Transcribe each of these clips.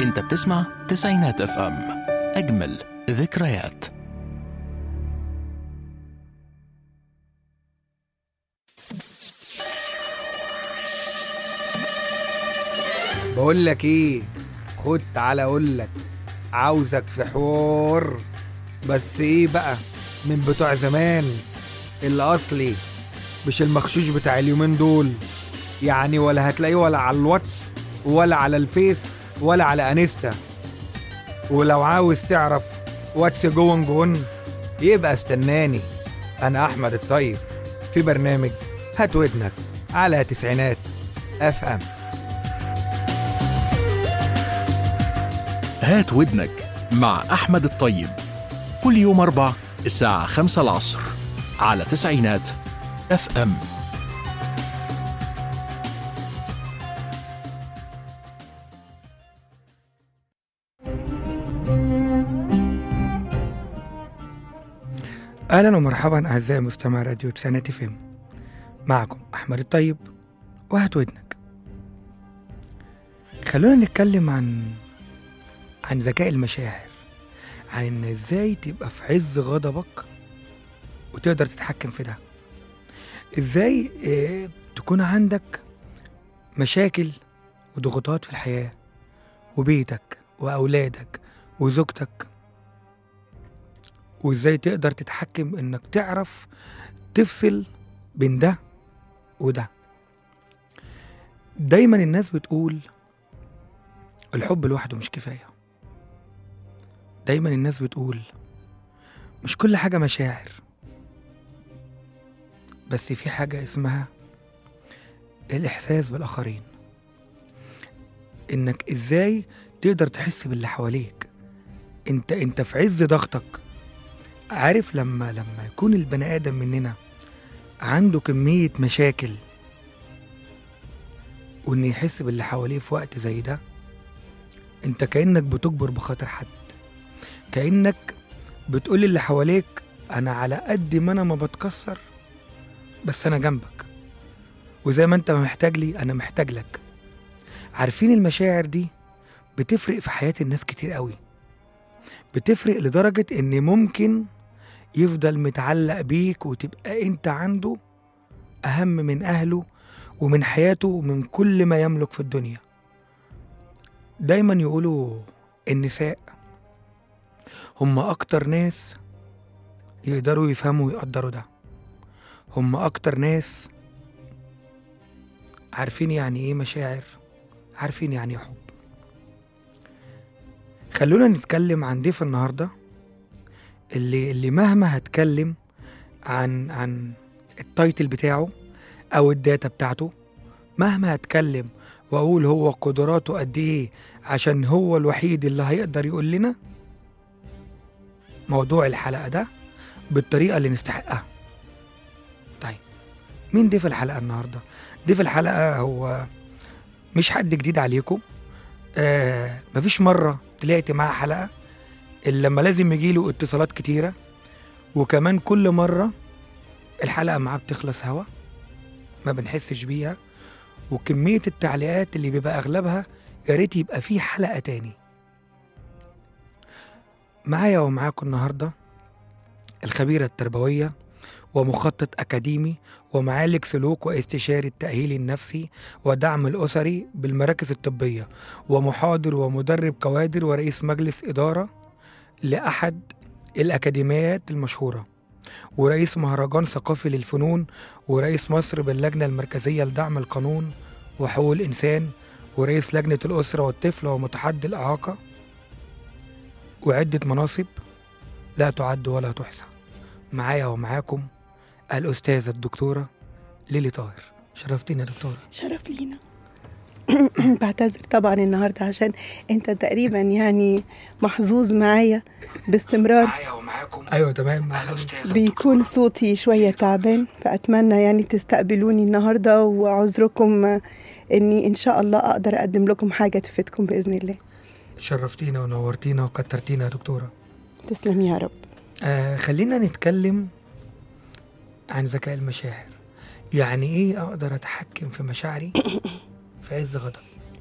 انت بتسمع تسعينات اف ام اجمل ذكريات بقول لك ايه خد تعالى اقول لك عاوزك في حوار بس ايه بقى من بتوع زمان الاصلي مش المخشوش بتاع اليومين دول يعني ولا هتلاقيه ولا على الواتس ولا على الفيس ولا على انستا ولو عاوز تعرف واتس جوين جون يبقى استناني انا احمد الطيب في برنامج هات ودنك على تسعينات اف ام هات ودنك مع احمد الطيب كل يوم اربع الساعة خمسة العصر على تسعينات اف ام اهلا ومرحبا اعزائي مستمع راديو تسعينات اف ام معكم احمد الطيب وهات ودنك خلونا نتكلم عن عن ذكاء المشاعر عن ان ازاي تبقى في عز غضبك وتقدر تتحكم في ده ازاي اه تكون عندك مشاكل وضغوطات في الحياة وبيتك وأولادك وزوجتك وازاي تقدر تتحكم انك تعرف تفصل بين ده وده دايما الناس بتقول الحب لوحده مش كفاية دايما الناس بتقول مش كل حاجة مشاعر بس في حاجة اسمها الإحساس بالآخرين إنك إزاي تقدر تحس باللي حواليك انت انت في عز ضغطك عارف لما لما يكون البني ادم مننا عنده كمية مشاكل وإنه يحس باللي حواليه في وقت زي ده انت كأنك بتجبر بخاطر حد كأنك بتقول اللي حواليك أنا على قد ما أنا ما بتكسر بس أنا جنبك وزي ما أنت ما محتاج لي أنا محتاج لك عارفين المشاعر دي بتفرق في حياة الناس كتير قوي بتفرق لدرجة إن ممكن يفضل متعلق بيك وتبقى أنت عنده أهم من أهله ومن حياته ومن كل ما يملك في الدنيا دايما يقولوا النساء هم أكتر ناس يقدروا يفهموا ويقدروا ده هم أكتر ناس عارفين يعني إيه مشاعر عارفين يعني إيه حب خلونا نتكلم عن ضيف النهارده اللي اللي مهما هتكلم عن عن التايتل بتاعه او الداتا بتاعته مهما هتكلم واقول هو قدراته قد ايه عشان هو الوحيد اللي هيقدر يقول لنا موضوع الحلقه ده بالطريقه اللي نستحقها طيب مين ضيف الحلقه النهارده ضيف الحلقه هو مش حد جديد عليكم آه مفيش مره طلعت معاه حلقه الا لما لازم يجيله اتصالات كتيره وكمان كل مره الحلقه معاه بتخلص هوا ما بنحسش بيها وكميه التعليقات اللي بيبقى اغلبها يا ريت يبقى في حلقه تاني معايا ومعاكم النهارده الخبيره التربويه ومخطط أكاديمي ومعالج سلوك واستشاري التأهيل النفسي ودعم الأسري بالمراكز الطبية ومحاضر ومدرب كوادر ورئيس مجلس إدارة لأحد الأكاديميات المشهورة ورئيس مهرجان ثقافي للفنون ورئيس مصر باللجنة المركزية لدعم القانون وحقوق الإنسان ورئيس لجنة الأسرة والطفل ومتحدي الإعاقة وعدة مناصب لا تعد ولا تحصى معايا ومعاكم الأستاذة الدكتورة ليلي طاهر شرفتينا يا دكتورة شرف لينا بعتذر طبعا النهارده عشان انت تقريبا يعني محظوظ معايا باستمرار معايا ومعاكم أيوة تمام مع الأستاذة بيكون صوتي شويه تعبان فاتمنى يعني تستقبلوني النهارده وعذركم اني ان شاء الله اقدر اقدم لكم حاجه تفيدكم باذن الله شرفتينا ونورتينا وكترتينا يا دكتورة تسلم يا رب آه خلينا نتكلم عن ذكاء المشاعر يعني ايه اقدر اتحكم في مشاعري في عز غضب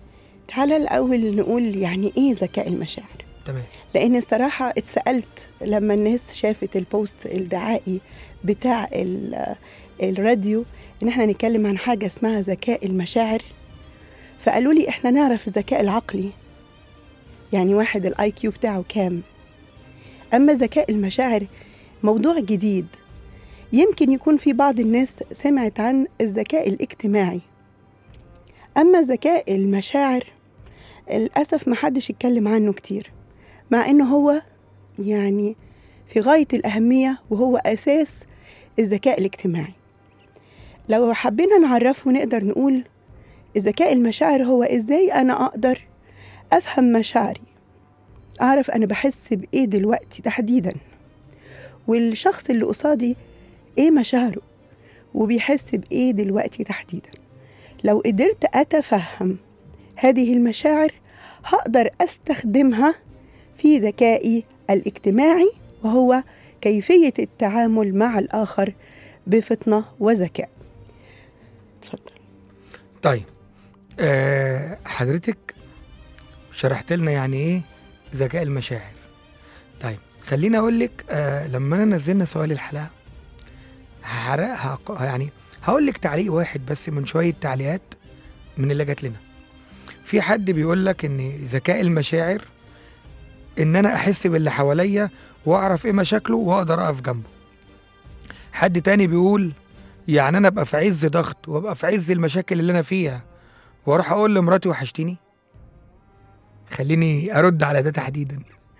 تعالى الأول نقول يعني إيه ذكاء المشاعر تمام لأن الصراحة اتسألت لما الناس شافت البوست الدعائي بتاع ال- الراديو إن إحنا نتكلم عن حاجة اسمها ذكاء المشاعر فقالوا لي إحنا نعرف الذكاء العقلي يعني واحد الاي كيو بتاعه كام أما ذكاء المشاعر موضوع جديد يمكن يكون في بعض الناس سمعت عن الذكاء الاجتماعي أما ذكاء المشاعر للأسف محدش يتكلم عنه كتير مع إنه هو يعني في غاية الأهمية وهو أساس الذكاء الاجتماعي لو حبينا نعرفه نقدر نقول الذكاء المشاعر هو إزاي أنا أقدر أفهم مشاعري أعرف أنا بحس بإيه دلوقتي تحديدا والشخص اللي قصادي إيه مشاعره وبيحس بإيه دلوقتي تحديدا لو قدرت أتفهم هذه المشاعر هقدر أستخدمها في ذكائي الاجتماعي وهو كيفية التعامل مع الآخر بفطنة وذكاء اتفضل طيب آه حضرتك شرحت لنا يعني ايه ذكاء المشاعر طيب خليني اقول لك آه لما انا نزلنا سؤال الحلقه هحرقها يعني هقول لك تعليق واحد بس من شويه تعليقات من اللي جات لنا في حد بيقول لك ان ذكاء المشاعر ان انا احس باللي حواليا واعرف ايه مشاكله واقدر اقف جنبه حد تاني بيقول يعني انا ابقى في عز ضغط وابقى في عز المشاكل اللي انا فيها واروح اقول لمراتي وحشتيني خليني ارد على ده تحديدا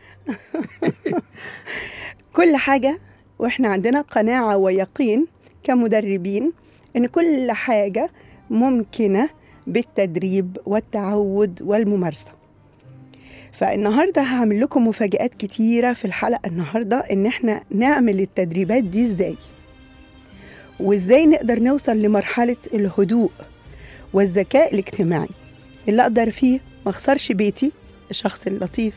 كل حاجة واحنا عندنا قناعة ويقين كمدربين ان كل حاجة ممكنة بالتدريب والتعود والممارسة فالنهاردة هعمل لكم مفاجآت كتيرة في الحلقة النهاردة ان احنا نعمل التدريبات دي ازاي وازاي نقدر نوصل لمرحلة الهدوء والذكاء الاجتماعي اللي اقدر فيه ما اخسرش بيتي الشخص اللطيف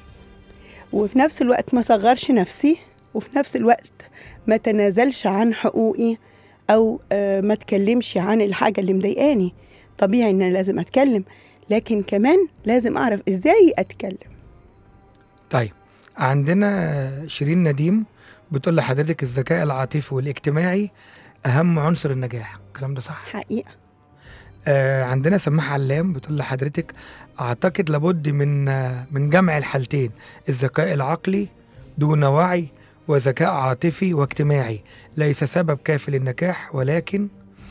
وفي نفس الوقت ما صغرش نفسي وفي نفس الوقت ما تنازلش عن حقوقي او آه، ما اتكلمش عن الحاجه اللي مضايقاني طبيعي ان انا لازم اتكلم لكن كمان لازم اعرف ازاي اتكلم طيب عندنا شيرين نديم بتقول لحضرتك الذكاء العاطفي والاجتماعي اهم عنصر النجاح الكلام ده صح حقيقه آه عندنا سماح علام بتقول لحضرتك اعتقد لابد من آه من جمع الحالتين الذكاء العقلي دون وعي وذكاء عاطفي واجتماعي ليس سبب كافي للنجاح ولكن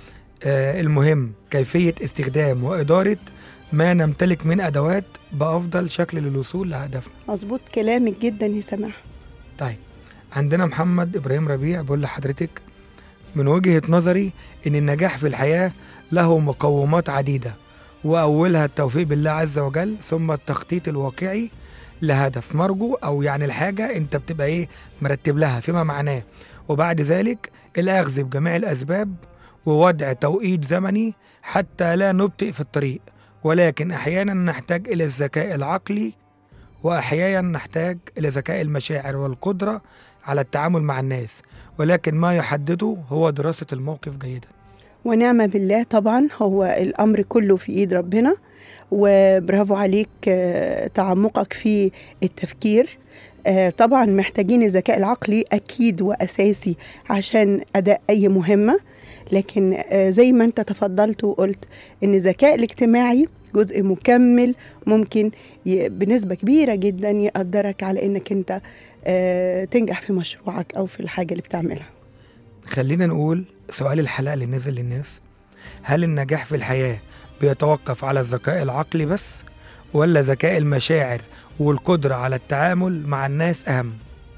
آه المهم كيفية استخدام وإدارة ما نمتلك من أدوات بأفضل شكل للوصول لهدفنا مظبوط كلامك جدا يا سماح طيب عندنا محمد إبراهيم ربيع بيقول لحضرتك من وجهة نظري إن النجاح في الحياة له مقومات عديدة وأولها التوفيق بالله عز وجل ثم التخطيط الواقعي لهدف مرجو أو يعني الحاجة أنت بتبقى إيه مرتب لها فيما معناه وبعد ذلك الأخذ بجميع الأسباب ووضع توقيت زمني حتى لا نبطئ في الطريق ولكن أحيانا نحتاج إلى الذكاء العقلي وأحيانا نحتاج إلى ذكاء المشاعر والقدرة على التعامل مع الناس ولكن ما يحدده هو دراسة الموقف جيدا ونعم بالله طبعا هو الامر كله في ايد ربنا وبرافو عليك آه، تعمقك في التفكير آه، طبعا محتاجين الذكاء العقلي اكيد واساسي عشان اداء اي مهمه لكن آه، زي ما انت تفضلت وقلت ان الذكاء الاجتماعي جزء مكمل ممكن ي- بنسبه كبيره جدا يقدرك على انك انت آه، تنجح في مشروعك او في الحاجه اللي بتعملها خلينا نقول سؤال الحلقة اللي نزل للناس هل النجاح في الحياة بيتوقف على الذكاء العقلي بس ولا ذكاء المشاعر والقدرة على التعامل مع الناس أهم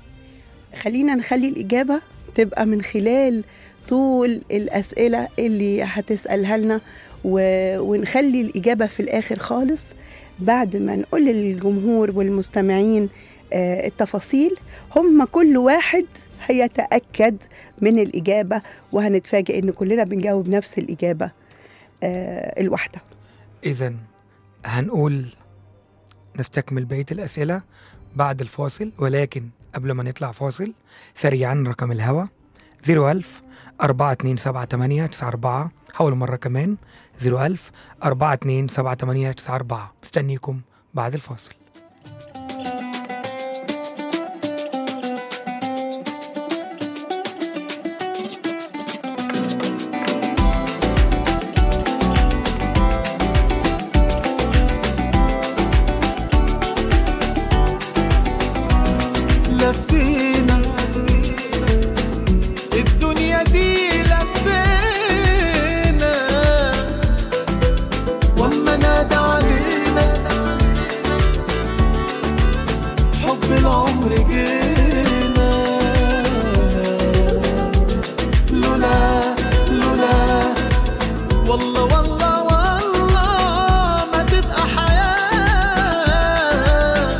خلينا نخلي الإجابة تبقى من خلال طول الأسئلة اللي هتسألها لنا و... ونخلي الإجابة في الآخر خالص بعد ما نقول للجمهور والمستمعين آه، التفاصيل هم كل واحد هيتأكد من الإجابة وهنتفاجئ إن كلنا بنجاوب نفس الإجابة آه، الواحدة إذا هنقول نستكمل بقية الأسئلة بعد الفاصل ولكن قبل ما نطلع فاصل سريعا رقم الهوا 01000 4278 94 حاولوا مرة كمان 01000 4278 94 مستنيكم بعد الفاصل لفينا الدنيا دي لفينا واما نادى علينا حب العمر جينا لولا لولا والله والله والله ما تبقى حياه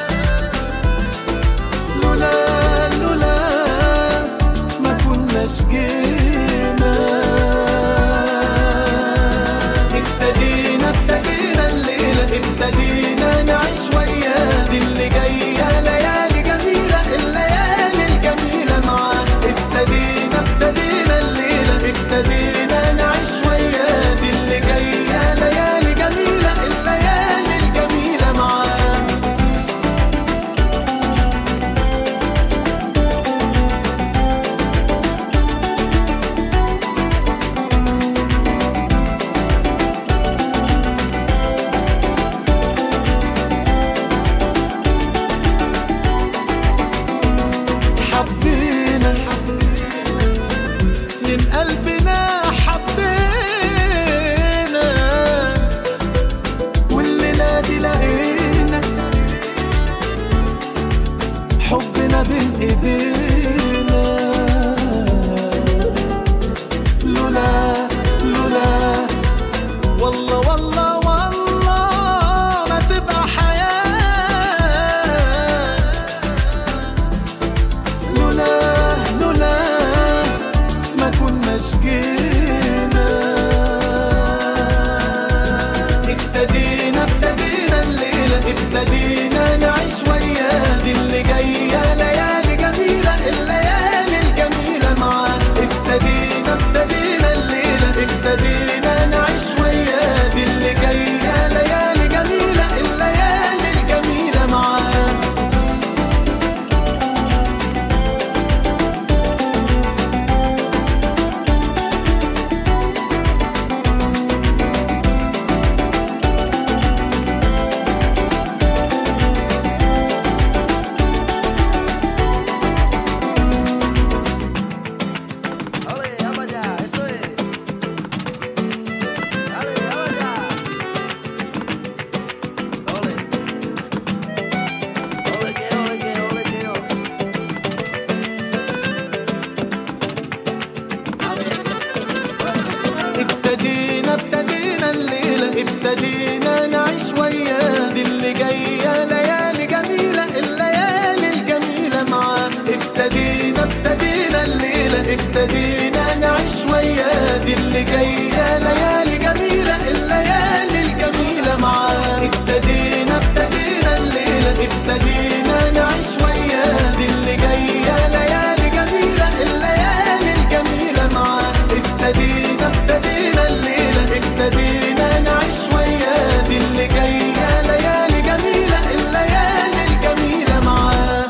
لولا لولا ما كناش جينا ابتدينا ابتدينا الليلة ابتدينا نعيش وياه دي اللي جاية ليالي جميلة الليالي الجميلة معاه ابتدينا ابتدينا الليلة ابتدينا نعيش وياه دي اللي جاية ليالي جميلة الليالي الجميلة معاه حبينا من قلبنا حبينا والليلة دي لقينا حبنا بين ايدينا لولا لولا والله والله والله ما تبقى حياه لولا لولا ما كناش جينا ابتدينا ابتدينا الليلة ابتدينا نعيش وياه دي اللي جاية ليالي جميلة الليالي الجميلة معاه ابتدينا ابتدينا الليلة ابتدينا نعيش وياه دي اللي جاية ليالي جميلة الليالي الجميلة معاه ¡Ole, vamos allá! ¡Eso es! ¡Dale, vamos allá! ¡Ole! ¡Ole, que, ole, que, ole, que, ole! ابتدينا ابتدينا الليلة ابتدينا نعيش وياه دي اللي جاية ليالي جميلة الليالي الجميلة معاه ابتدينا ابتدينا الليلة ابتدينا نعيش وياه دي اللي جاية ليالي جميلة الليالي الجميلة معاه ابتدينا ابتدينا الليلة ابتدينا نعيش وياه دي اللي جاية ليالي جميلة الليالي الجميلة معاه ابتدينا ابتدينا الليلة ابتدينا نعيش وياه دي اللي جاية ليالي جميلة الليالي الجميلة معاه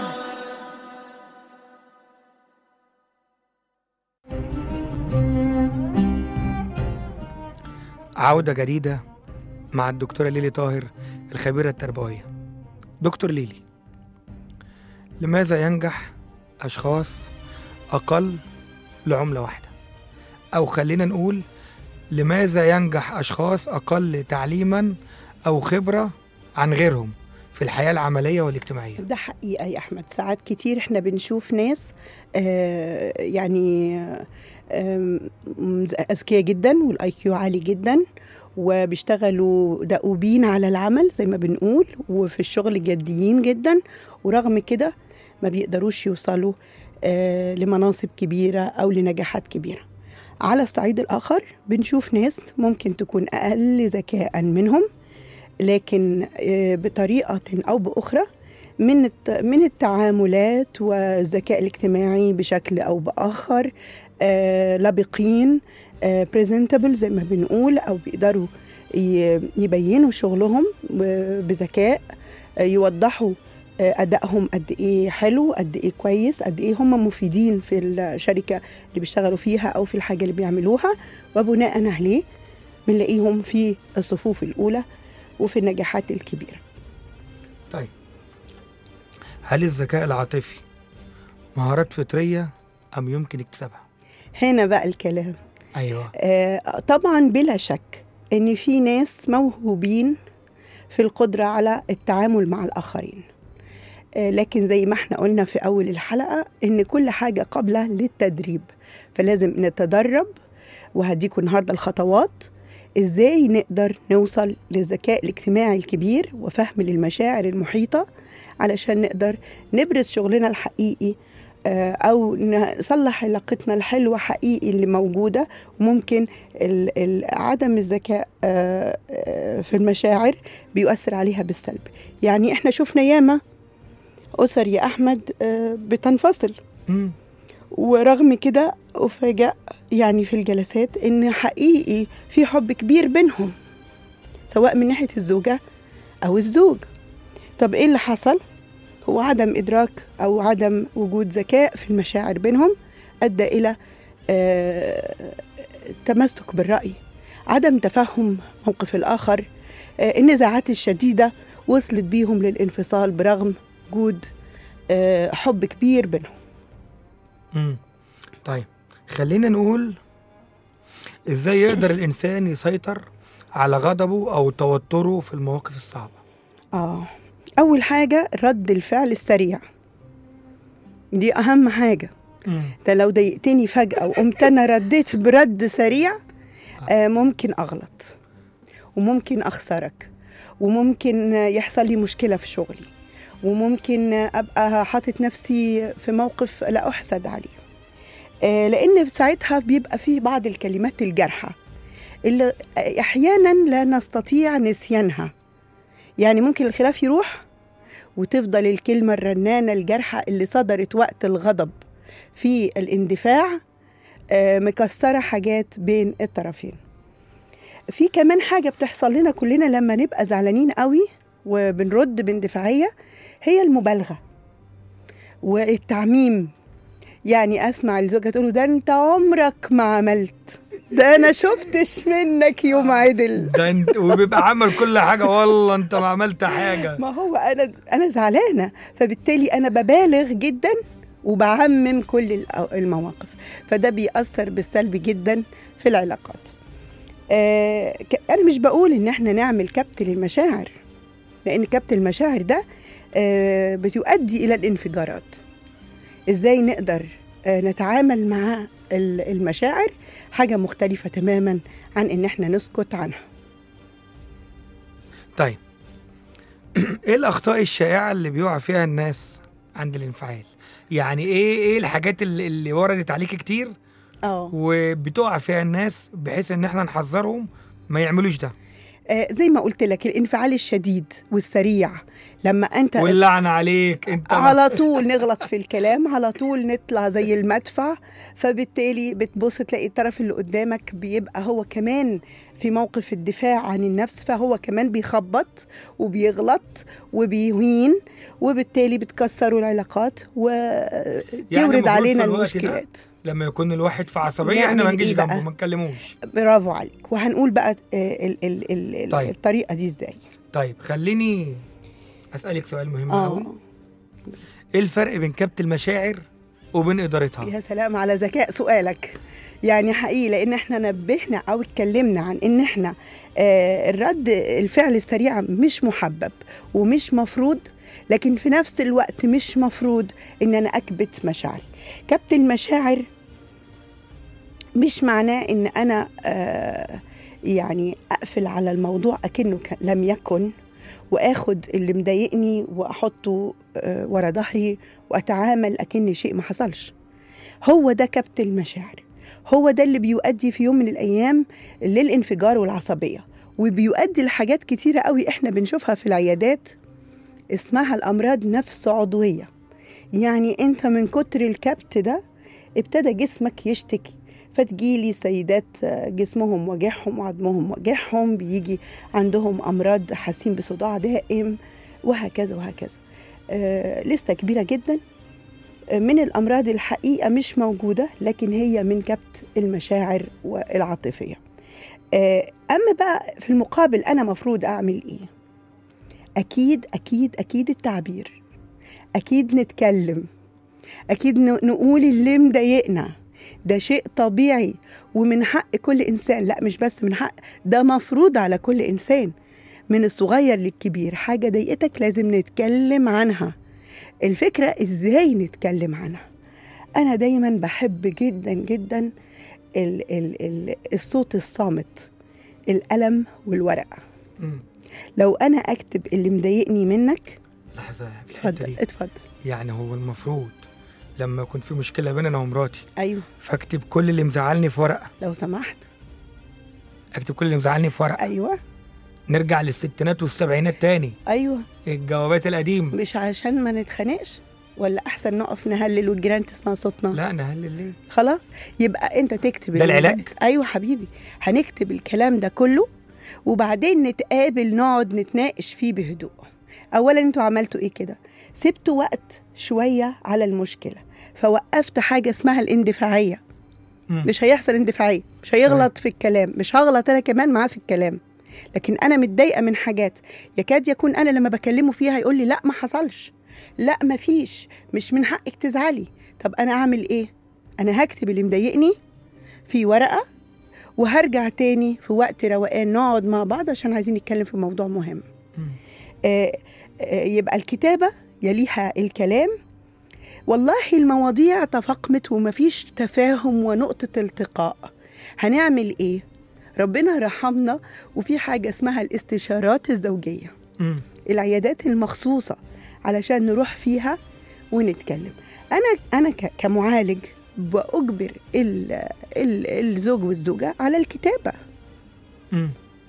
عودة جديدة مع الدكتورة ليلي طاهر الخبيرة التربوية دكتور ليلي لماذا ينجح أشخاص أقل لعملة واحدة أو خلينا نقول لماذا ينجح أشخاص أقل تعليما أو خبرة عن غيرهم في الحياة العملية والاجتماعية ده حقيقة يا أحمد ساعات كتير إحنا بنشوف ناس آه يعني آم، أذكياء جدا والآي كيو عالي جدا وبيشتغلوا دؤوبين على العمل زي ما بنقول وفي الشغل جديين جدا ورغم كده ما بيقدروش يوصلوا آه لمناصب كبيرة أو لنجاحات كبيرة على الصعيد الآخر بنشوف ناس ممكن تكون أقل ذكاء منهم لكن آه، بطريقة أو بأخرى من الت- من التعاملات والذكاء الاجتماعي بشكل او باخر آه، لبقين بريزنتبل زي ما بنقول او بيقدروا ي- يبينوا شغلهم ب- بذكاء آه، يوضحوا آه، ادائهم قد ايه حلو قد ايه كويس قد ايه هم مفيدين في الشركه اللي بيشتغلوا فيها او في الحاجه اللي بيعملوها وبناء عليه بنلاقيهم في الصفوف الاولى وفي النجاحات الكبيره طيب هل الذكاء العاطفي مهارات فطرية أم يمكن اكتسابها؟ هنا بقى الكلام أيوه آه، طبعا بلا شك ان في ناس موهوبين في القدره على التعامل مع الاخرين آه، لكن زي ما احنا قلنا في اول الحلقه ان كل حاجه قابله للتدريب فلازم نتدرب وهديكم النهارده الخطوات ازاي نقدر نوصل للذكاء الاجتماعي الكبير وفهم للمشاعر المحيطه علشان نقدر نبرز شغلنا الحقيقي آه، او نصلح علاقتنا الحلوه حقيقي اللي موجوده وممكن ال- ال- عدم الذكاء آه، آه، في المشاعر بيؤثر عليها بالسلب يعني احنا شفنا ياما اسر يا احمد آه، بتنفصل مم. ورغم كده أفاجأ يعني في الجلسات إن حقيقي في حب كبير بينهم سواء من ناحية الزوجة أو الزوج طب إيه اللي حصل؟ هو عدم إدراك أو عدم وجود ذكاء في المشاعر بينهم أدى إلى آه، التمسك بالرأي عدم تفهم موقف الآخر آه، النزاعات الشديدة وصلت بيهم للانفصال برغم وجود آه، حب كبير بينهم مم. طيب خلينا نقول ازاي يقدر الانسان يسيطر على غضبه او توتره في المواقف الصعبه آه أول حاجة رد الفعل السريع دي أهم حاجة انت لو ضايقتني فجأة وقمت أنا رديت برد سريع آه ممكن أغلط وممكن أخسرك وممكن آه، يحصل لي مشكلة في شغلي وممكن آه، أبقى حاطط نفسي في موقف لا أحسد عليه آه لأن ساعتها بيبقى فيه بعض الكلمات الجارحة اللي آه، أحيانا لا نستطيع نسيانها يعني ممكن الخلاف يروح وتفضل الكلمة الرنانة الجارحة اللي صدرت وقت الغضب في الاندفاع آه، مكسرة حاجات بين الطرفين في كمان حاجة بتحصل لنا كلنا لما نبقى زعلانين قوي وبنرد باندفاعية هي المبالغة والتعميم يعني أسمع الزوجة تقول له ده أنت عمرك ما عملت ده أنا شفتش منك يوم عدل ده انت وبيبقى عمل كل حاجه والله انت ما عملت حاجه ما هو انا انا زعلانه فبالتالي انا ببالغ جدا وبعمم كل الأو- المواقف فده بيأثر بالسلب جدا في العلاقات آه ك- انا مش بقول ان احنا نعمل كبت للمشاعر لان كبت المشاعر ده آه بتؤدي الى الانفجارات ازاي نقدر آه نتعامل مع ال- المشاعر حاجه مختلفه تماما عن ان احنا نسكت عنها طيب ايه الاخطاء الشائعه اللي بيقع فيها الناس عند الانفعال يعني ايه ايه الحاجات اللي, اللي وردت عليك كتير اه وبتقع فيها الناس بحيث ان احنا نحذرهم ما يعملوش ده آه، زي ما قلت لك الانفعال الشديد والسريع لما انت واللعنه عليك انت على طول نغلط في الكلام على طول نطلع زي المدفع فبالتالي بتبص تلاقي الطرف اللي قدامك بيبقى هو كمان في موقف الدفاع عن النفس فهو كمان بيخبط وبيغلط وبيهين وبالتالي بتكسروا العلاقات وتورد المفروض علينا في الوقت ده المشكلات لما يكون الواحد في عصبيه احنا ما نعمل نجيش إيه بقى؟ جنبه ما نكلموش برافو عليك وهنقول بقى آه، ال ال ال طيب. الطريقه دي ازاي طيب خليني اسالك سؤال مهم قوي اه ايه الفرق بين كبت المشاعر وبين ادارتها يا سلام على ذكاء سؤالك يعني حقيقي لان احنا نبهنا او اتكلمنا عن ان احنا آه الرد الفعل السريع مش محبب ومش مفروض لكن في نفس الوقت مش مفروض ان انا اكبت مشاعري كبت المشاعر مش معناه ان انا آه يعني اقفل على الموضوع اكنه ك- لم يكن واخد اللي مضايقني واحطه آه ورا ظهري واتعامل اكن شيء ما حصلش هو ده كبت المشاعر هو ده اللي بيؤدي في يوم من الايام للانفجار والعصبيه وبيؤدي لحاجات كتيره قوي احنا بنشوفها في العيادات اسمها الأمراض نفس عضوية يعني أنت من كتر الكبت ده ابتدى جسمك يشتكي فتجيلي سيدات جسمهم وجعهم وعظمهم وجعهم بيجي عندهم أمراض حاسين بصداع دائم وهكذا وهكذا آه لسه كبيرة جدا آه، من الأمراض الحقيقة مش موجودة لكن هي من كبت المشاعر والعاطفية آه، أما بقى في المقابل أنا مفروض أعمل إيه؟ أكيد أكيد أكيد التعبير أكيد نتكلم أكيد ن- نقول اللي مضايقنا ده شيء طبيعي ومن حق كل إنسان لا مش بس من حق ده مفروض على كل إنسان من الصغير للكبير حاجة ضايقتك لازم نتكلم عنها الفكرة إزاي نتكلم عنها أنا دايما بحب جدا جدا ال ال ال الصوت الصامت القلم والورقة مم. لو أنا أكتب اللي مضايقني منك لحظه في الحته اتفضل دي اتفضل يعني هو المفروض لما يكون في مشكله بيني انا ومراتي أيوه فاكتب كل اللي مزعلني في ورقه لو سمحت اكتب كل اللي مزعلني في ورقه أيوه نرجع للستينات والسبعينات تاني أيوه الجوابات القديمه مش عشان ما نتخانقش ولا أحسن نقف نهلل والجيران تسمع صوتنا لا نهلل ليه خلاص يبقى انت تكتب ده اللي- العلاج؟ ايوه حبيبي هنكتب الكلام ده كله وبعدين نتقابل نقعد نتناقش فيه بهدوء اولا انتوا عملتوا ايه كده سبتوا وقت شويه على المشكله فوقفت حاجه اسمها الاندفاعيه مم. مش هيحصل اندفاعيه مش هيغلط في الكلام مش هغلط انا كمان معاه في الكلام لكن انا متضايقه من حاجات يكاد يكون انا لما بكلمه فيها يقول لي لا ما حصلش لا ما فيش مش من حقك تزعلي طب انا اعمل ايه انا هكتب اللي مضايقني في ورقه وهرجع تاني في وقت روقان نقعد مع بعض عشان عايزين نتكلم في موضوع مهم مم. آه آه يبقى الكتابه يليها الكلام والله المواضيع تفاقمت ومفيش تفاهم ونقطة التقاء هنعمل ايه؟ ربنا رحمنا وفي حاجة اسمها الاستشارات الزوجية مم. العيادات المخصوصة علشان نروح فيها ونتكلم أنا أنا ك- كمعالج بأجبر ال ال الزوج والزوجة على الكتابة مم.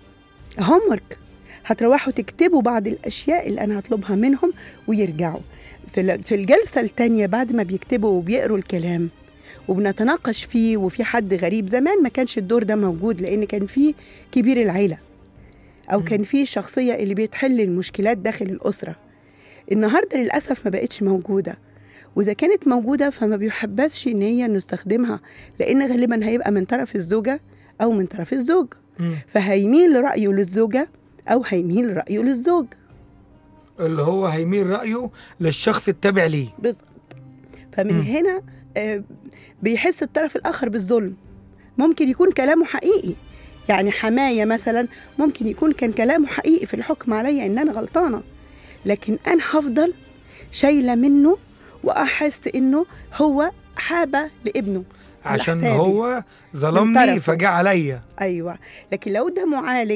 هومورك هتروحوا تكتبوا بعض الاشياء اللي انا هطلبها منهم ويرجعوا في ال- في الجلسه الثانيه بعد ما بيكتبوا وبيقروا الكلام وبنتناقش فيه وفي حد غريب زمان ما كانش الدور ده موجود لان كان في كبير العيله او كان في الشخصيه اللي بتحل المشكلات داخل الاسره النهارده للاسف ما بقتش موجوده واذا كانت موجوده فما بيحبسش ان هي نستخدمها لان غالبا هيبقى من طرف الزوجه او من طرف الزوج مم. فهيميل رأيه للزوجة أو هيميل رأيه للزوج اللي هو هيميل رايه للشخص التابع ليه بالظبط فمن مم. هنا آه، بيحس الطرف الآخر بالظلم ممكن يكون كلامه حقيقي يعني حماية مثلا ممكن يكون كان كلامه حقيقي في الحكم عليا إن أنا غلطانة لكن أنا هفضل شايلة منه وأحس إنه هو حابة لابنه على عشان حسابي. هو من ظلمني طرفه. فجاء عليا ايوه لكن لو ده معالج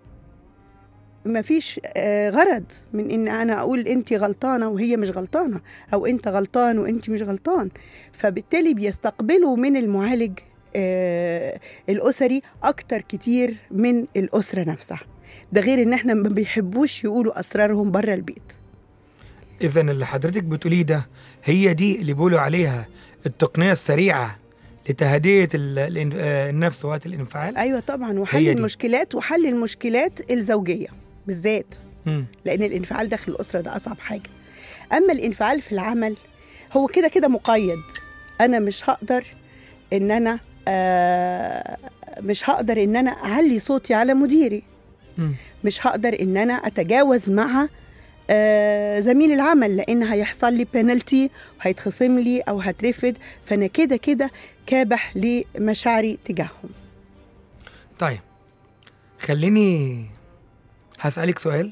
مفيش آه، غرض من ان انا اقول انت غلطانه وهي مش غلطانه او انت غلطان وانت مش غلطان فبالتالي بيستقبلوا من المعالج آه، الاسري اكتر كتير من الاسره نفسها ده غير ان احنا ما بيحبوش يقولوا اسرارهم بره البيت اذا اللي حضرتك بتقوليه ده هي دي اللي بيقولوا عليها التقنيه السريعه لتهدئه ال- الإن- آه، النفس وقت الانفعال ايوه طبعا هي وحل دي. المشكلات وحل المشكلات الزوجيه بالذات مم. لان الانفعال داخل الاسره ده اصعب حاجه اما الانفعال في العمل هو كده كده مقيد انا مش هقدر ان انا آه مش هقدر ان انا اعلي صوتي على مديري مم. مش هقدر ان انا اتجاوز مع آه زميل العمل لان هيحصل لي بينالتي وهيتخصم لي او هترفد فانا كده كده كابح لمشاعري تجاههم طيب خليني هسألك سؤال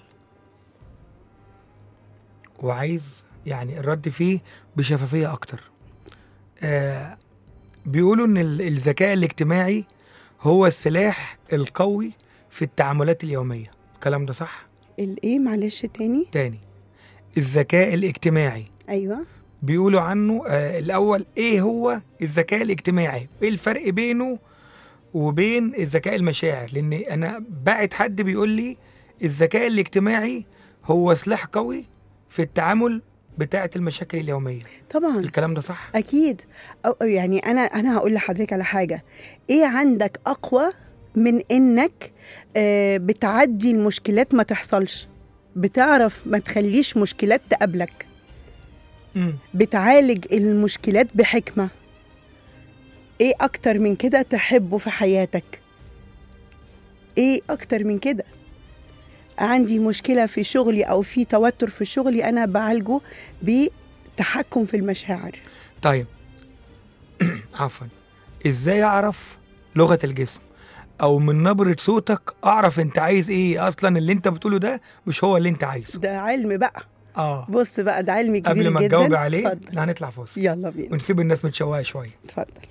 وعايز يعني الرد فيه بشفافية أكتر آه بيقولوا إن ال- الذكاء الاجتماعي هو السلاح القوي في التعاملات اليومية الكلام ده صح؟ الايه معلش تاني تاني الذكاء الاجتماعي ايوه بيقولوا عنه آه الأول إيه هو الذكاء الاجتماعي إيه الفرق بينه وبين الذكاء المشاعر لأن أنا بعت حد بيقول لي الذكاء الاجتماعي هو سلاح قوي في التعامل بتاعه المشاكل اليوميه طبعا الكلام ده صح اكيد أو أو يعني انا انا هقول لحضرتك على حاجه ايه عندك اقوى من انك آه، بتعدي المشكلات ما تحصلش بتعرف ما تخليش مشكلات تقابلك مم. بتعالج المشكلات بحكمه ايه اكتر من كده تحبه في حياتك ايه اكتر من كده عندي مشكله في شغلي او في توتر في شغلي انا بعالجه بتحكم في المشاعر طيب عفوا ازاي اعرف لغه الجسم او من نبره صوتك اعرف انت عايز ايه اصلا اللي انت بتقوله ده مش هو اللي انت عايزه ده علم بقى اه بص بقى ده علم كبير قبل ما جدا تجاوبي عليه اتفضل لا هنطلع فاصل يلا بينا ونسيب الناس متشوقه شويه اتفضل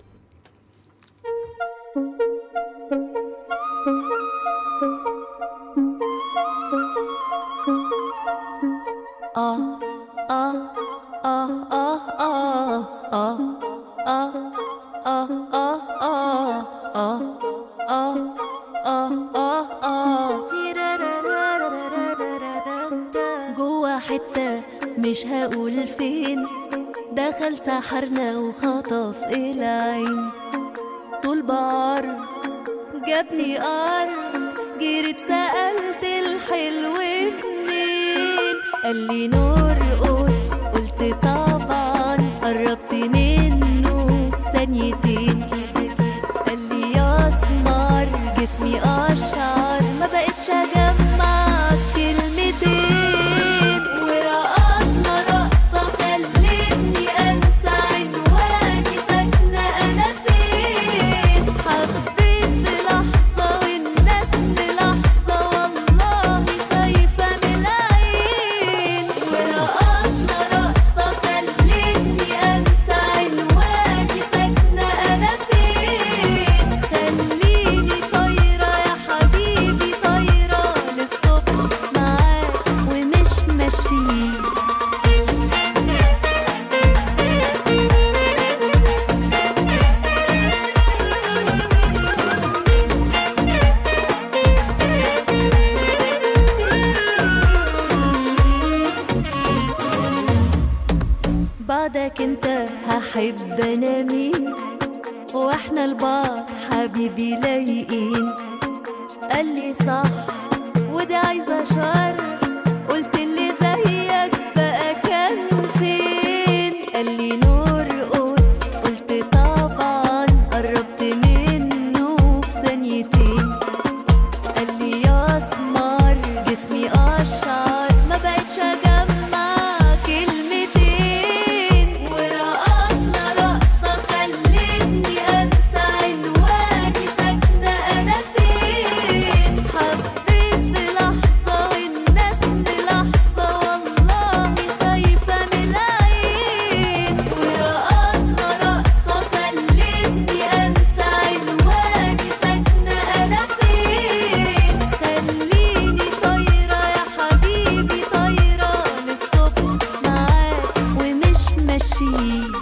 آه آه آه آه آه آه آه آه آه آه آه آه آه آه آه تيرارارارارارارارا. جوا حتة مش هقول فين دخل سحرنا وخطف العين طول بعر جابني قار جريت سألت الحلو منين قال لي نور قوس قلت طبعا قربت منه في ثانيتين قال لي يا اسمر جسمي اشعر ما بقتش اجمع كلمتين ورقصنا رقصه خلتني انسى عنواني ساكنه انا فين حبيت في لحظه والناس في لحظه والله خايفه من العين ورقصنا رقصه خلتني انسى عنواني ساكنه انا فين خليني طايره يا حبيبي طايره للصبح معاك ومش ماشيين بعدك انت هحب انا مين واحنا لبعض حبيبي لايقين قال لي صح ودي عايزه شر قلت اللي زيك بقى كان فين قال لي نور قوس قلت طبعا قربت منه في ثانيتين قال لي يا اسمر جسمي اشعر ما بقتش اجمع كلمتين ورقصنا رقصه خلتني انسى عنواني ساكنه انا فين حبيت في لحظه والناس في لحظه والله خايفه من العين ورقصنا رقصه خلتني انسى عنواني ساكنه انا فين خليني طايره يا حبيبي طايره للصبح معاك ومش ماشيين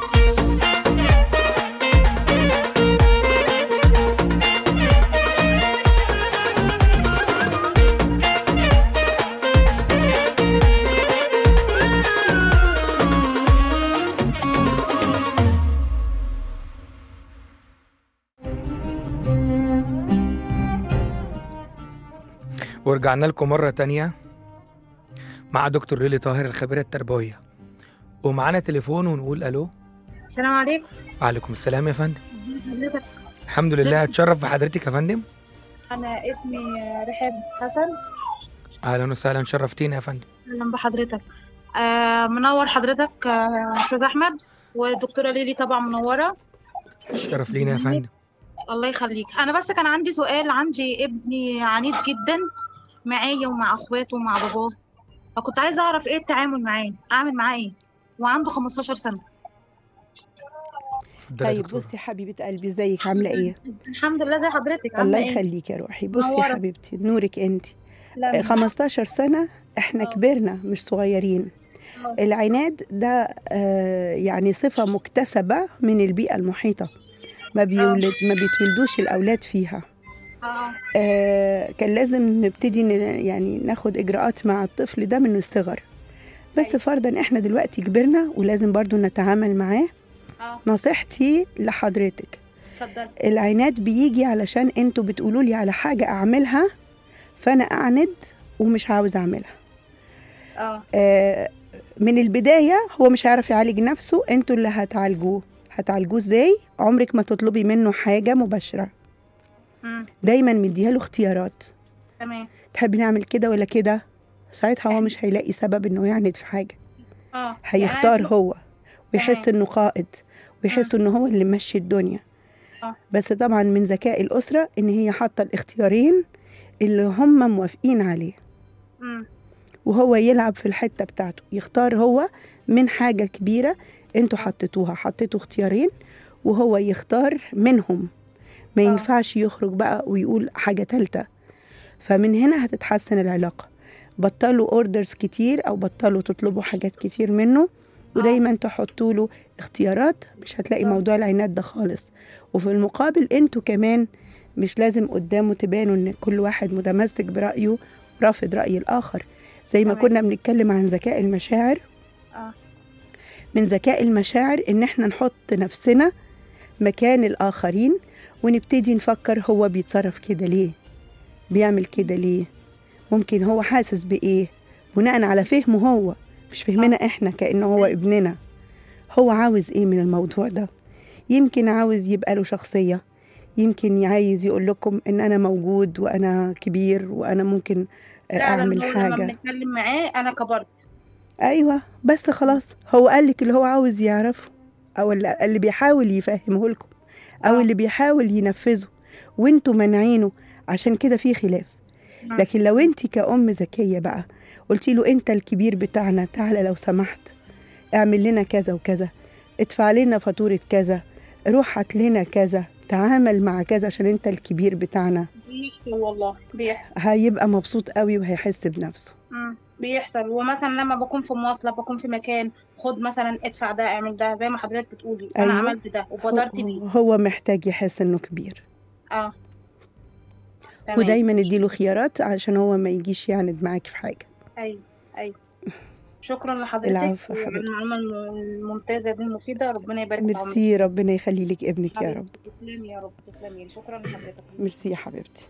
ورجعنا لكم مرة تانية مع دكتور ليلي طاهر الخبيرة التربوية ومعانا تليفون ونقول ألو السلام عليكم وعليكم السلام يا فندم حضرتك الحمد لله اتشرف بحضرتك يا فندم انا اسمي رحاب حسن أهلا وسهلا شرفتينا يا فندم اهلا بحضرتك آه منور حضرتك آه، استاذ احمد والدكتوره ليلي طبعا منوره الشرف لينا يا فندم الله يخليك انا بس كان عندي سؤال عندي ابني عنيد جدا معايا ومع اخواته ومع باباه فكنت عايزه اعرف ايه التعامل معاه اعمل معاه ايه وعنده 15 سنه اتفضلي يا طيب دكتورة. بصي حبيبه قلبي ازيك عامله ايه الحمد لله زي حضرتك الله عامله ايه يخليك يا روحي بصي منورة. يا حبيبتي نورك انت لا، 15 سنه احنا آه. كبرنا مش صغيرين آه. العناد ده آه، يعني صفه مكتسبه من البيئه المحيطه ما بيولد ما بيتولدوش الاولاد فيها اه آه، كان لازم نبتدي ن- يعني ناخد اجراءات مع الطفل ده من الصغر بس فرضا احنا دلوقتي كبرنا ولازم برضو نتعامل معاه اه نصيحتي لحضرتك اتفضل العناد بيجي علشان انتوا بتقولوا لي على حاجة اعملها فانا اعند ومش عاوز اعملها اه آه، من البداية هو مش هيعرف يعالج نفسه انتوا اللي هتعالجوه هتعالجوه ازاي عمرك ما تطلبي منه حاجة مباشرة امم دايما مديها له اختيارات تمام تحبي نعمل كده ولا كده ساعتها هو مش هيلاقي سبب انه يعند في حاجة اه هيختار يعني هو ويحس تمام. انه قائد ويحس انه هو اللي ماشي الدنيا آه. بس طبعا من ذكاء الأسرة ان هي حاطة الاختيارين اللي هم موافقين عليه امم وهو يلعب في الحتة بتاعته يختار هو من حاجة كبيرة انتوا حطيتوها حطيتوا اختيارين وهو يختار منهم ما آه. ينفعش يخرج بقى ويقول حاجة تالتة فمن هنا هتتحسن العلاقة بطلوا اوردرز كتير او بطلوا تطلبوا حاجات كتير منه ودايما تحطوا له اختيارات مش هتلاقي آه. موضوع العناد ده خالص وفي المقابل انتوا كمان مش لازم قدامه تبانوا ان كل واحد متمسك برأيه ورافض رأي الآخر زي ما تمام. كنا بنتكلم عن ذكاء المشاعر اه من ذكاء المشاعر ان احنا نحط نفسنا مكان الآخرين ونبتدي نفكر هو بيتصرف كده ليه بيعمل كده ليه ممكن هو حاسس بإيه بناء على فهمه هو مش فهمنا احنا كأنه هو ابننا هو عاوز ايه من الموضوع ده يمكن عاوز يبقى له شخصية يمكن عايز يقول لكم ان انا موجود وانا كبير وانا ممكن آه، فعلا اعمل هو لما حاجة بنتكلم معاه انا كبرت ايوه بس خلاص هو قال لك اللي هو عاوز يعرفه او اللي اللي بيحاول يفهمه لكم او آه. اللي بيحاول ينفذه وانتوا مانعينه عشان كده في خلاف نعم. لكن لو انت كأم ذكية بقى قلتي له انت الكبير بتاعنا تعالى لو سمحت اعمل لنا كذا وكذا ادفع لنا فاتورة كذا روح هات لنا كذا تعامل مع كذا عشان انت الكبير بتاعنا بيحصل والله بيحصل هيبقى مبسوط قوي وهيحس بنفسه مم. بيحصل ومثلا لما بكون في مواصلة بكون في مكان خد مثلا ادفع ده اعمل ده زي ما حضرتك بتقولي انا أيوة. عملت ده وبادرت بيه هو- هو محتاج يحس انه كبير اه تمام. ودايما اديله خيارات عشان هو ما يجيش يعند معاك في حاجه ايوه ايوه شكرا لحضرتك العفو وعلى حبيبتي. المعلومة الم- الممتازة دي المفيدة ربنا يبارك في عمرك ميرسي ربنا يخلي لك ابنك يا رب حبيبتي، تسلمي يا رب تسلمي شكرا لحضرتك ميرسي يا حبيبتي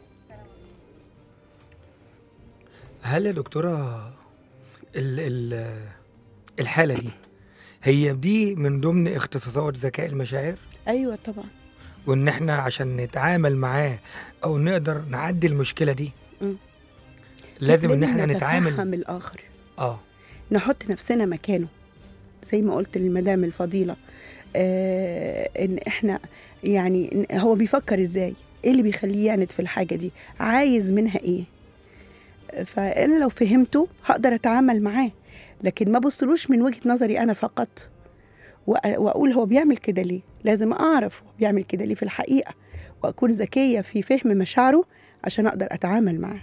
هل يا دكتورة ال ال الحالة دي هي دي من ضمن اختصاصات ذكاء المشاعر ايوه طبعا وان احنا عشان نتعامل معاه او نقدر نعدي المشكلة دي مم. لازم ان احنا نتفهم نتعامل الاخر اه نحط نفسنا مكانه زي ما قلت للمدام الفضيله آه ان احنا يعني إن هو بيفكر ازاي ايه اللي بيخليه يعند في الحاجه دي عايز منها ايه فانا لو فهمته هقدر اتعامل معاه لكن ما بصلوش من وجهه نظري انا فقط وأ- واقول هو بيعمل كده ليه لازم اعرف هو بيعمل كده ليه في الحقيقه واكون ذكيه في فهم مشاعره عشان اقدر اتعامل معاه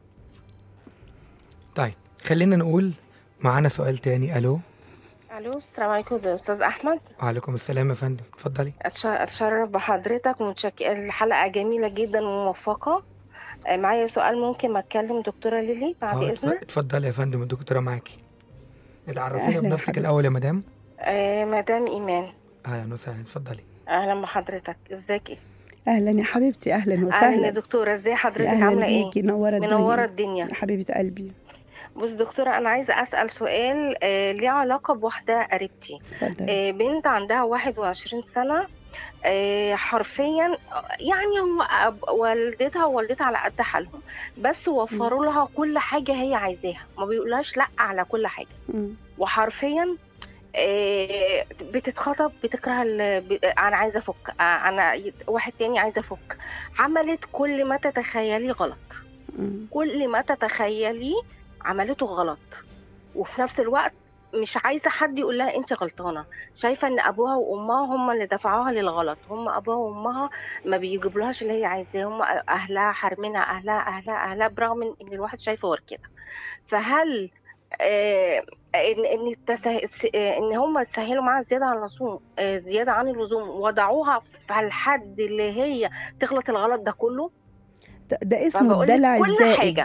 طيب خلينا نقول معانا سؤال تاني الو الو السلام عليكم ده استاذ احمد وعليكم السلام يا فندم اتفضلي أتش- اتشرف بحضرتك ومتشك... الحلقه جميله جدا وموفقه آه، معايا سؤال ممكن ما اتكلم دكتوره ليلي بعد آه، اتف- اذنك اتفضلي يا فندم الدكتورة معاكي اتعرفينا أهلاً بنفسك حبيبتي. الاول يا مدام آه مدام ايمان اهلا وسهلا اتفضلي اهلا بحضرتك ازيك ايه اهلا يا حبيبتي اهلا اهلا يا وسهلا دكتوره ازاي حضرتك اهلا عامله ايه بيكي منوره منوره الدنيا الدنيا يا حبيبه قلبي بص دكتوره انا عايزه اسال سؤال آه ليه علاقه بواحده قريبتي اتفضلي آه، بنت عندها 21 سنة آه، حرفيا يعني هو أب- والدتها ووالدتها على قد حالهم بس وفروا لها كل حاجة هي عايزاها ما بيقولهاش لأ على كل حاجة مم. وحرفيا آه، بتتخطب بتكره ال- ب- انا عايزه افك آه، انا واحد تاني عايزه افك عملت كل ما تتخيلي غلط مم. كل ما تتخيلي عملته غلط وفي نفس الوقت مش عايزه حد يقول لها انت غلطانه شايفه ان ابوها وامها هم اللي دفعوها للغلط هم ابوها وامها ما بيجيبولهاش اللي هي عايزاه هم اهلها حارمينها اهلها اهلها اهلها برغم ان إن الواحد شايفه غير كده فهل آه ان ان التسه... س- آه، ان هم تسهلوا معاها زياده عن اللزوم آه، زياده عن اللزوم وضعوها في الحد اللي هي تغلط الغلط ده كله ده, ده اسمه فبقولك الدلع كل الزائد حاجة.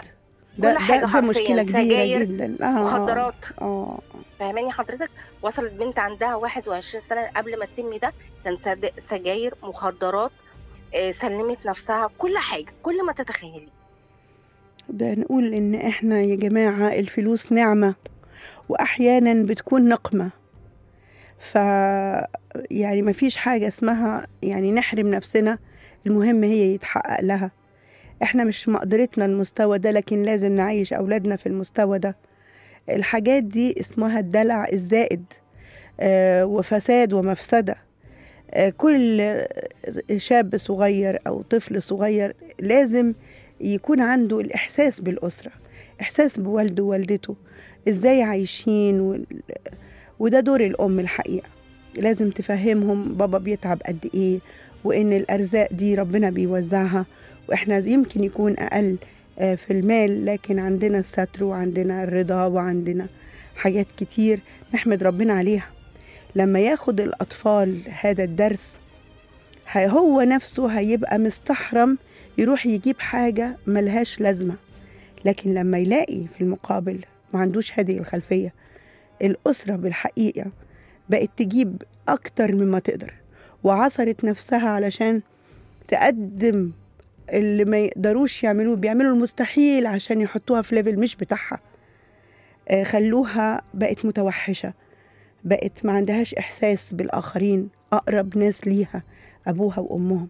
ده كل حاجة ده, ده حرفياً، مشكله كبيره سجاير، جدا اه آه. مخدرات اه فاهماني حضرتك وصلت بنت عندها 21 سنه قبل ما تتم ده كان سد- سجاير مخدرات آه، سلمت نفسها كل حاجه كل ما تتخيلي بنقول ان احنا يا جماعة الفلوس نعمة واحيانا بتكون نقمة ف يعني ما فيش حاجة اسمها يعني نحرم نفسنا المهم هي يتحقق لها احنا مش مقدرتنا المستوى ده لكن لازم نعيش اولادنا في المستوى ده الحاجات دي اسمها الدلع الزائد آه، وفساد ومفسدة آه، كل شاب صغير أو طفل صغير لازم يكون عنده الإحساس بالأسرة إحساس بوالده ووالدته إزاي عايشين وال... وده دور الأم الحقيقة لازم تفهمهم بابا بيتعب قد إيه وإن الأرزاق دي ربنا بيوزعها وإحنا يمكن يكون أقل آه، في المال لكن عندنا الستر وعندنا الرضا وعندنا حاجات كتير نحمد ربنا عليها لما ياخد الأطفال هذا الدرس هي- هو نفسه هيبقى مستحرم يروح يجيب حاجة ملهاش لازمة لكن لما يلاقي في المقابل ما عندوش هذه الخلفية الأسرة بالحقيقة بقت تجيب أكتر مما تقدر وعصرت نفسها علشان تقدم اللي ما يقدروش يعملوه بيعملوا المستحيل عشان يحطوها في ليفل مش بتاعها آه، خلوها بقت متوحشة بقت ما عندهاش إحساس بالآخرين أقرب ناس ليها أبوها وأمهم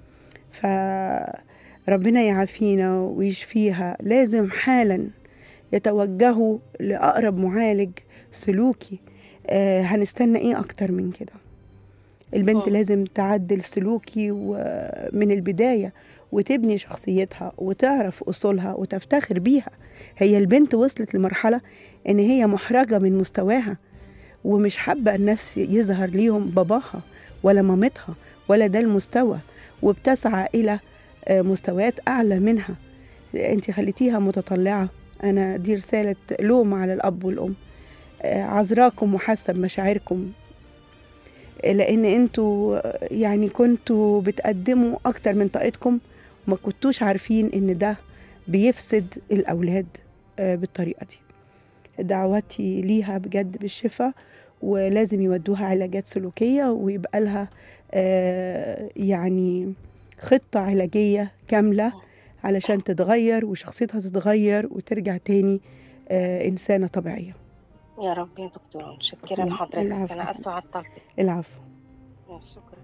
فربنا يعافينا ويشفيها لازم حالا يتوجهوا لأقرب معالج سلوكي آه هنستنى إيه أكتر من كده البنت آه. لازم تعدل سلوكي ومن البداية وتبني شخصيتها وتعرف أصولها وتفتخر بيها هي البنت وصلت لمرحلة إن هي محرجة من مستواها ومش حابة الناس يظهر ليهم باباها ولا مامتها ولا ده المستوى وبتسعى إلى آه، مستويات أعلى منها أنت خليتيها متطلعة أنا دي رسالة لوم على الأب والأم آه، عذراكم وحاسة بمشاعركم آه، لأن أنتوا آه، يعني كنتوا بتقدموا أكتر من طاقتكم وما كنتوش عارفين إن ده بيفسد الأولاد آه، بالطريقة دي دعواتي ليها بجد بالشفاء ولازم يودوها علاجات سلوكية ويبقى لها آه، يعني خطة علاجية كاملة علشان تتغير وشخصيتها تتغير وترجع تاني آه، إنسانة طبيعية يا رب يا دكتورة متشكرة العفو. لحضرتك العفو. أنا آسفة عطلتك العفو شكرا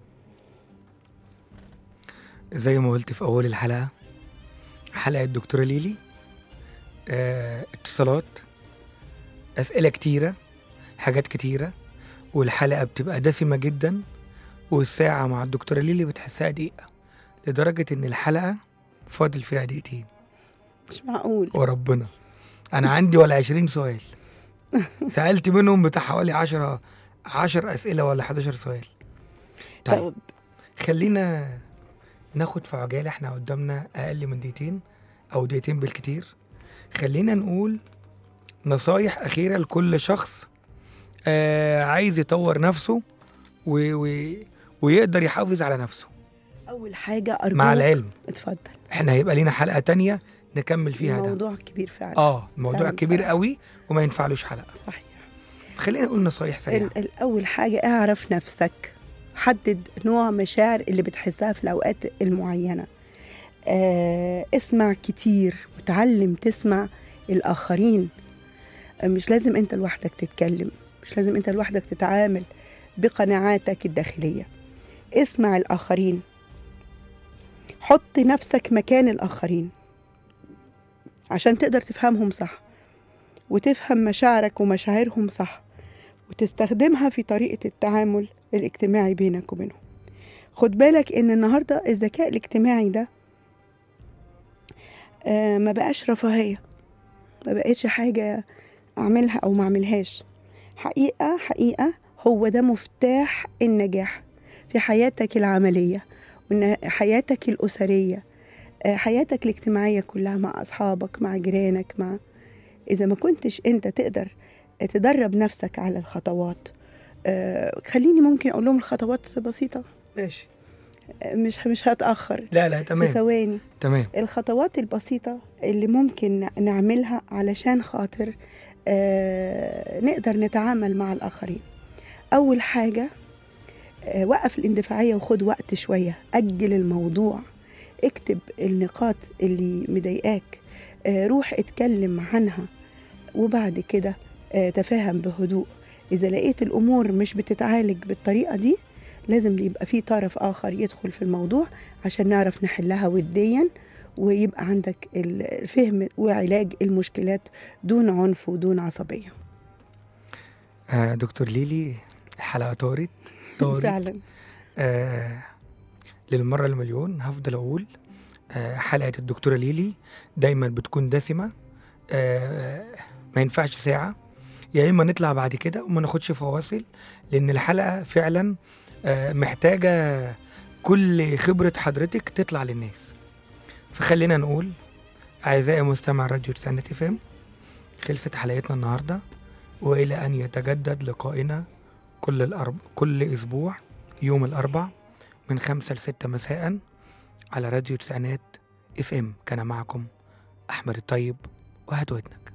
زي ما قلت في أول الحلقة حلقة الدكتورة ليلي آه اتصالات أسئلة كتيرة حاجات كتيرة والحلقة بتبقى دسمة جدا والساعة مع الدكتورة ليلي بتحسها دقيقة لدرجة إن الحلقة فاضل فيها دقيقتين مش معقول وربنا أنا عندي ولا عشرين سؤال سألت منهم بتاع حوالي عشرة عشر أسئلة ولا 11 سؤال طيب طب خلينا ناخد في عجالة احنا قدامنا أقل من دقيقتين أو دقيقتين بالكتير خلينا نقول نصايح أخيرة لكل شخص آه عايز يطور نفسه و... و... ويقدر يحافظ على نفسه أول حاجة أرجوك مع العلم اتفضل احنا هيبقى لينا حلقة تانية نكمل فيها ده موضوع كبير فعلا اه الموضوع فعلا كبير صراحة. قوي وما ينفعلوش حلقة صحيح خلينا نقول نصايح سريعة ال- الأول حاجة اعرف نفسك حدد نوع مشاعر اللي بتحسها في الأوقات المعينة آه اسمع كتير وتعلم تسمع الآخرين آه، مش لازم أنت لوحدك تتكلم مش لازم أنت لوحدك تتعامل بقناعاتك الداخلية اسمع الآخرين حط نفسك مكان الآخرين عشان تقدر تفهمهم صح وتفهم مشاعرك ومشاعرهم صح وتستخدمها في طريقة التعامل الاجتماعي بينك وبينهم خد بالك ان النهاردة الذكاء الاجتماعي ده آه ما بقاش رفاهية ما بقتش حاجة أعملها أو ما أعملهاش حقيقة حقيقة هو ده مفتاح النجاح في حياتك العملية وإن حياتك الأسرية آه، حياتك الاجتماعية كلها مع أصحابك مع جيرانك مع إذا ما كنتش أنت تقدر تدرب نفسك على الخطوات آه، خليني ممكن أقول لهم الخطوات بسيطة ماشي آه، مش مش هتأخر لا لا في تمام ثواني تمام الخطوات البسيطة اللي ممكن نعملها علشان خاطر آه، نقدر نتعامل مع الآخرين أول حاجة آه، وقف الاندفاعية وخد وقت شوية أجل الموضوع اكتب النقاط اللي مضايقاك آه، روح اتكلم عنها وبعد كده آه، تفاهم بهدوء إذا لقيت الأمور مش بتتعالج بالطريقة دي لازم يبقى في طرف آخر يدخل في الموضوع عشان نعرف نحلها وديا ويبقى عندك الفهم وعلاج المشكلات دون عنف ودون عصبية آه دكتور ليلي الحلقه طارت طارت فعلا آه للمره المليون هفضل اقول آه حلقه الدكتوره ليلي دايما بتكون دسمه آه ما ينفعش ساعه يا اما نطلع بعد كده وما ناخدش فواصل لان الحلقه فعلا آه محتاجه كل خبره حضرتك تطلع للناس فخلينا نقول اعزائي مستمع راديو تسعة اف ام خلصت حلقتنا النهارده والى ان يتجدد لقائنا كل الأرب... كل اسبوع يوم الاربع من خمسة لستة مساء على راديو تسعينات اف ام كان معكم احمد الطيب وهات ودنك